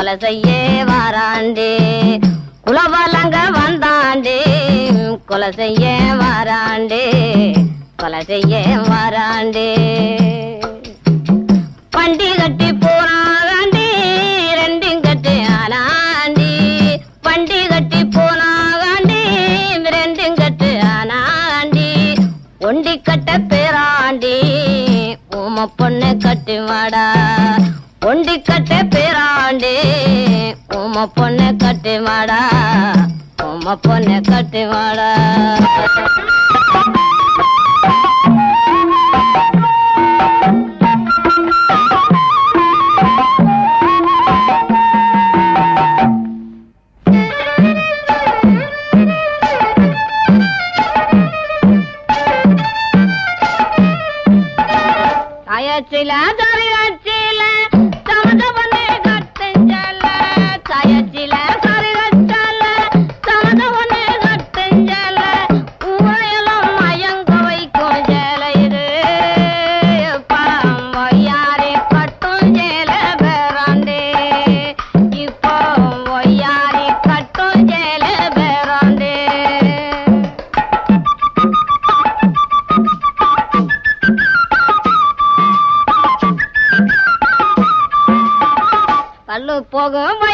கொலை செய்ய வாராண்டே குலவலங்க வந்தாண்டே கொலை செய்ய வாராண்டே கொலை செய்ய வாராண்டே பண்டி கட்டி போனாண்டி ரெண்டும் கட்டி ஆனாண்டி பண்டி கட்டி போனாண்டி ரெண்டும் கட்டு ஆனாண்டி ஒண்டி கட்ட பேராண்டி உம பொண்ணு கட்டி வாடா ஒண்டி கட்ட பேராண்டி உம பொண்ணு கட்டி வாடா உம பொண்ணு கட்டி வாடா சாயச்சில சரிகச்சில சமத பண்ணி கட்டுஞ்சல சாயச்சில சரிகச்சல சமத பண்ணி கட்டுஞ்சல ஊரையெல்லாம் மயங்க வைக்கும் ஜல இது பழம் ஒய்யாரி கட்டும் ஜேல பேராண்டே இப்போ ஒய்யாரி கட்டும் ஜேல பேராண்டே கல்லு போகும்